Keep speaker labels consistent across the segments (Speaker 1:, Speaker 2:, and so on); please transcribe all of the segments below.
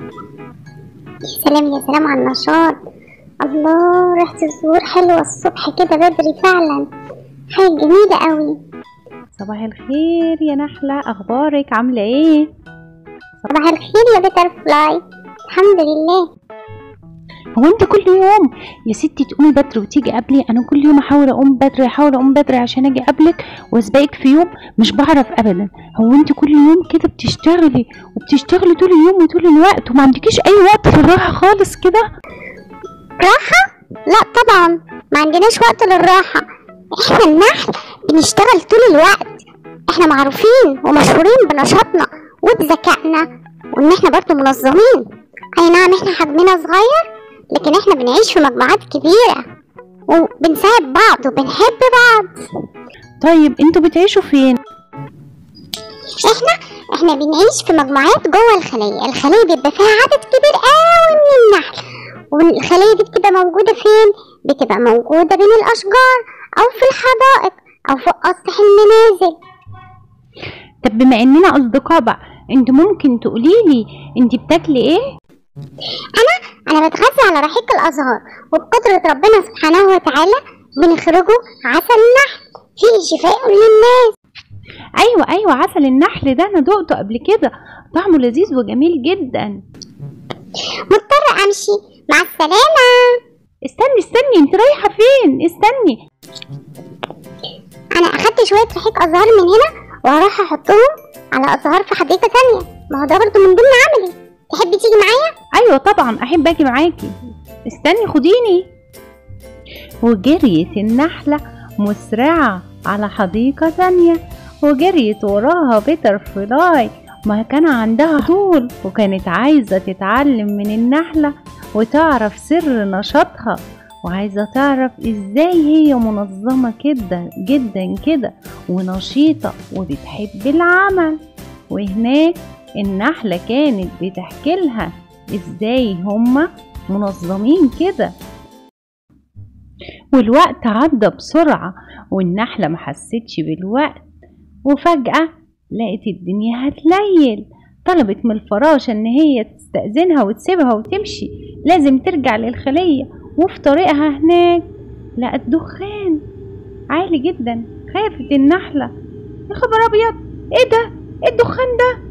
Speaker 1: يا سلام يا سلام على النشاط الله ريحة الزهور حلوة الصبح كده بدري فعلا حاجة جميلة قوي
Speaker 2: صباح الخير يا نحلة أخبارك عاملة إيه؟
Speaker 1: صباح الخير يا بيتر فلاي الحمد لله
Speaker 2: هو أنت كل يوم يا ستي تقومي بدري وتيجي قبلي أنا كل يوم أحاول أقوم بدري أحاول أقوم بدري عشان أجي قبلك وأسبقك في يوم مش بعرف أبدا هو أنت كل يوم كده بتشتغلي وبتشتغلي طول اليوم وطول الوقت وما عندكيش أي وقت للراحة خالص كده
Speaker 1: راحة؟ لا طبعا ما عندناش وقت للراحة احنا النحل بنشتغل طول الوقت احنا معروفين ومشهورين بنشاطنا وبذكائنا وان احنا برضو منظمين اي نعم احنا حجمنا صغير لكن احنا بنعيش في مجموعات كبيرة وبنساعد بعض وبنحب بعض
Speaker 2: طيب أنتوا بتعيشوا فين؟
Speaker 1: احنا احنا بنعيش في مجموعات جوه الخلية الخلية بيبقى فيها عدد كبير قوي من النحل والخلية دي بتبقى موجودة فين؟ بتبقى موجودة بين الأشجار أو في الحدائق أو فوق أسطح المنازل
Speaker 2: طب بما إننا أصدقاء بقى أنت ممكن تقوليلي أنت بتاكلي إيه؟
Speaker 1: أنا بتغذى على رحيق الأزهار وبقدرة ربنا سبحانه وتعالى بنخرجه عسل النحل فيه شفاء للناس
Speaker 2: ايوه ايوه عسل النحل ده انا دقته قبل كده طعمه لذيذ وجميل جدا
Speaker 1: مضطر أمشي مع السلامة
Speaker 2: استني استني انت رايحه فين استني
Speaker 1: أنا أخدت شوية رحيق أزهار من هنا وهروح أحطهم على أزهار في حديقة تانية ما هو ده برضه من ضمن عملي تحبي تيجي معايا؟
Speaker 2: ايوه طبعا احب اجي معاكي استني خديني وجريت النحله مسرعه على حديقه تانية وجريت وراها بيتر فلاي ما كان عندها فضول وكانت عايزة تتعلم من النحلة وتعرف سر نشاطها وعايزة تعرف ازاي هي منظمة كده جدا كده ونشيطة وبتحب العمل وهناك النحلة كانت بتحكي لها ازاي هما منظمين كده والوقت عدى بسرعة والنحلة محستش بالوقت وفجأة لقت الدنيا هتليل طلبت من الفراشة إن هي تستأذنها وتسيبها وتمشي لازم ترجع للخلية وفي طريقها هناك لقت دخان عالي جدا خافت النحلة يا خبر أبيض إيه ده؟ إيه الدخان ده؟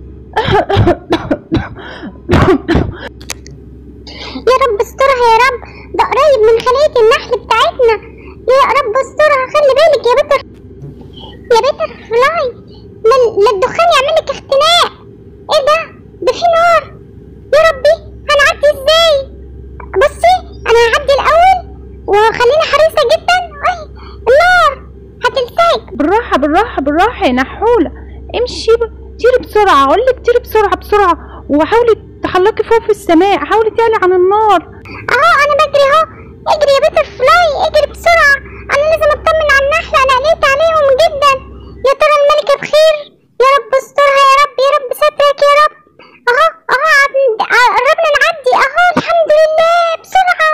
Speaker 1: يا رب استرها يا رب ده قريب من خلية النحل بتاعتنا يا رب استرها خلي بالك يا بيتر يا بيتر فلاي لا لا الدخان يعمل لك اختناق ايه ده ده في نار يا ربي هنعدي ازاي بصي انا هعدي الاول وخليني حريصة جدا اي النار هتلسعك
Speaker 2: بالراحة بالراحة بالراحة يا نحولة امشي ب- طيري بسرعة أقولك طيري بسرعة بسرعة وحاولي تحلقي فوق في السماء حاولي تعلي عن النار
Speaker 1: اهو انا بجري اهو اجري يا بيتر فلاي اجري بسرعة انا لازم اطمن على النحلة انا قلقت عليهم جدا يا ترى الملكة بخير يا رب استرها يا رب يا رب سترك يا رب اهو اهو عد- قربنا نعدي اهو الحمد لله بسرعة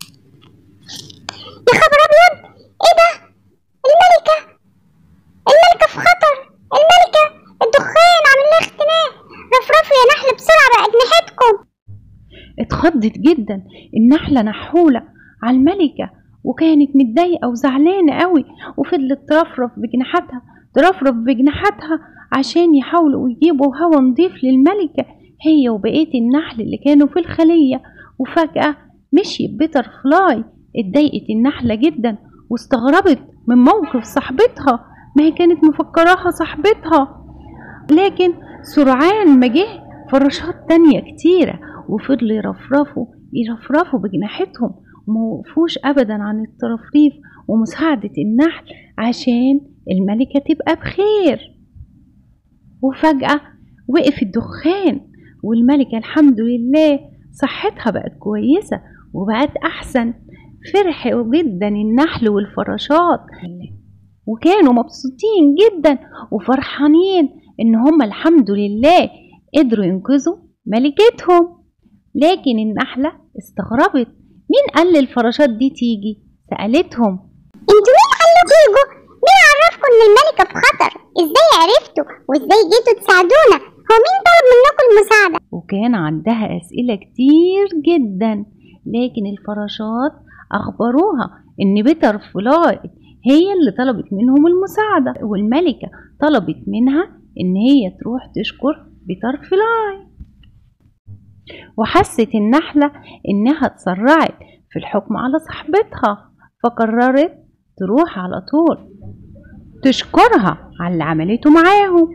Speaker 1: يا خبر ابيض ايه ده الملكة الملكة في خطر الملكة الدخان عامل لها اختناق رفرفوا يا نحل بسرعة بأجنحتكم
Speaker 2: اتخضت جدا النحلة نحولة على الملكة وكانت متضايقة وزعلانة قوي وفضلت ترفرف بجناحاتها ترفرف بجناحاتها عشان يحاولوا يجيبوا هوا نضيف للملكة هي وبقية النحل اللي كانوا في الخلية وفجأة مشي بيتر فلاي اتضايقت النحلة جدا واستغربت من موقف صاحبتها ما هي كانت مفكراها صاحبتها لكن سرعان ما جه فراشات تانية كتيرة وفضلوا يرفرفوا يرفرفوا بجناحتهم وما وقفوش أبدا عن الترفريف ومساعدة النحل عشان الملكة تبقى بخير وفجأة وقف الدخان والملكة الحمد لله صحتها بقت كويسة وبقت أحسن فرحوا جدا النحل والفراشات وكانوا مبسوطين جدا وفرحانين إن هما الحمد لله قدروا ينقذوا ملكتهم لكن النحلة استغربت مين قال للفراشات دي تيجي سألتهم
Speaker 1: انتوا مين قال لكم تيجوا مين عرفكم ان الملكة في خطر ازاي عرفتوا وازاي جيتوا تساعدونا هو مين طلب منكم المساعدة
Speaker 2: وكان عندها أسئلة كتير جدا لكن الفراشات أخبروها إن بيتر فلاي هي اللي طلبت منهم المساعدة والملكة طلبت منها إن هي تروح تشكر بيتر فلاي وحست النحلة إنها اتسرعت في الحكم على صاحبتها فقررت تروح على طول تشكرها على اللي عملته معاهم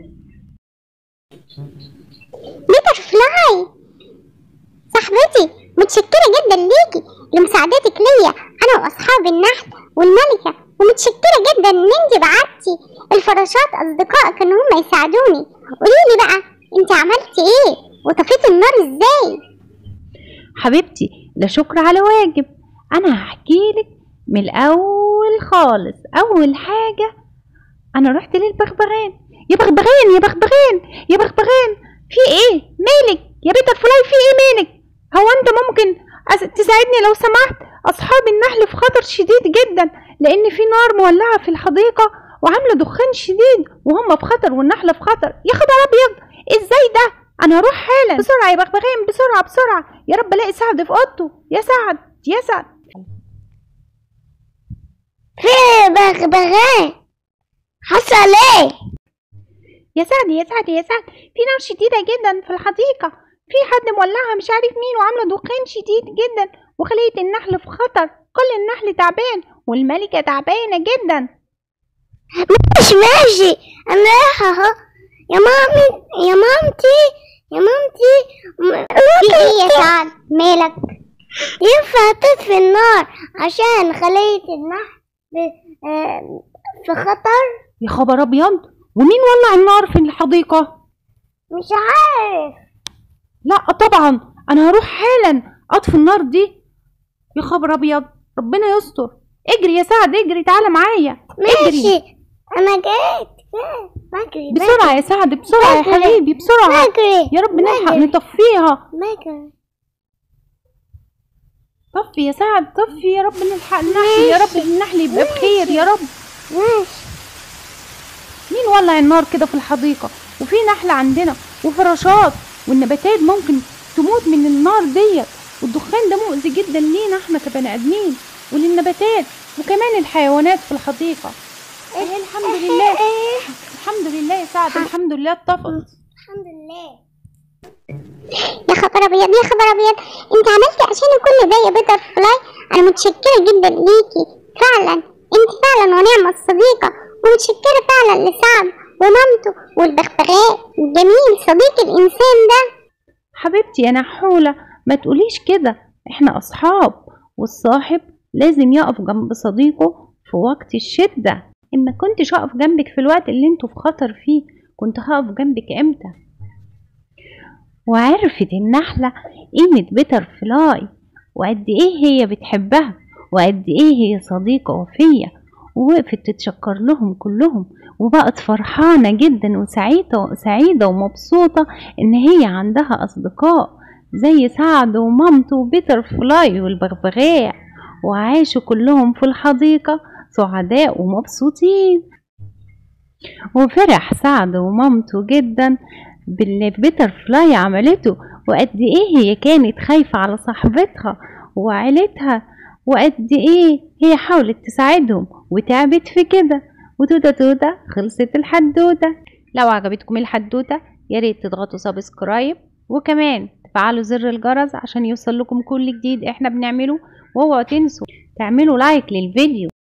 Speaker 1: بيتر فلاي صاحبتي متشكرة جدا ليكي لمساعدتك ليا أنا وأصحاب النحل والملكة ومتشكرة جدا إن انتي بعتي الفراشات أصدقائك إن هم يساعدوني قوليلي بقى انتي عملتي إيه وطفيتي النار إزاي
Speaker 2: حبيبتي لا شكر على واجب انا هحكي لك من الاول خالص اول حاجه انا رحت للبغبغان يا بغبغان يا بغبغان يا بغبغان في ايه مالك يا بيتر فلاي في ايه مالك هو انت ممكن أس- تساعدني لو سمحت اصحاب النحل في خطر شديد جدا لان في نار مولعه في الحديقه وعامله دخان شديد وهم في خطر والنحله في خطر يا خبر ابيض ازاي ده انا هروح حالا بسرعه يا بغبغان بسرعه بسرعه يا رب الاقي سعد في اوضته يا سعد يا سعد
Speaker 1: في بغبغان حصل ايه
Speaker 2: يا سعد يا سعد يا سعد في نار شديدة جدا في الحديقة في حد مولعها مش عارف مين وعاملة دخان شديد جدا وخلية النحل في خطر كل النحل تعبان والملكة تعبانة جدا
Speaker 1: مش ماشي انا رايحة اهو يا مامي يا مامتي يا مامتي م- في ايه يا سعد مالك ينفع تطفي النار عشان خلية النحل ب- آه، في خطر
Speaker 2: يا خبر أبيض ومين ولع النار في الحديقة؟
Speaker 1: مش عارف
Speaker 2: لا طبعا أنا هروح حالا أطفي النار دي يا خبر أبيض ربنا يستر اجري يا سعد اجري تعالى معايا اجري
Speaker 1: ماشي انا جيت جيت بجري
Speaker 2: بسرعة يا سعد بسرعة يا
Speaker 1: بجري.
Speaker 2: حبيبي بسرعة
Speaker 1: بجري
Speaker 2: يا رب نلحق
Speaker 1: بجري.
Speaker 2: نطفيها
Speaker 1: بجري
Speaker 2: طفي يا سعد طفي يا رب نلحق النحل يا رب النحل يبقى بخير يا رب
Speaker 1: ماشي
Speaker 2: مين ولع النار كده في الحديقة وفي نحل عندنا وفراشات والنباتات ممكن تموت من النار ديت والدخان ده مؤذي جدا لينا احنا كبني ادمين وللنباتات وكمان الحيوانات في الحديقة ايه الحمد لله الحمد لله يا سعد الحمد لله اتطفت
Speaker 1: الحمد لله يا خبر ابيض يا خبر ابيض انت عملتي عشان كل ده يا بيتر فلاي انا متشكره جدا ليكي فعلا انت فعلا ونعمه الصديقه ومتشكره فعلا لسعد ومامته والبغبغاء الجميل صديق الانسان ده
Speaker 2: حبيبتي يا نحولة ما تقوليش كده احنا اصحاب والصاحب لازم يقف جنب صديقه في وقت الشدة اما كنتش اقف جنبك في الوقت اللي انتوا في خطر فيه كنت هقف جنبك امتى وعرفت النحلة قيمة بيتر فلاي وقد ايه هي بتحبها وقد ايه هي صديقة وفية ووقفت تتشكر لهم كلهم وبقت فرحانة جدا وسعيدة سعيدة ومبسوطة إن هي عندها أصدقاء زي سعد ومامته وبيتر فلاي والبغبغاء وعاشوا كلهم في الحديقة سعداء ومبسوطين وفرح سعد ومامته جدا باللي بيتر فلاي عملته وقد ايه هي كانت خايفة على صاحبتها وعيلتها وقد ايه هي حاولت تساعدهم وتعبت في كده وتوتة توتة خلصت الحدوتة لو عجبتكم الحدوتة يا ريت تضغطوا سبسكرايب وكمان تفعلوا زر الجرس عشان يوصل لكم كل جديد احنا بنعمله واوعوا تنسوا تعملوا لايك للفيديو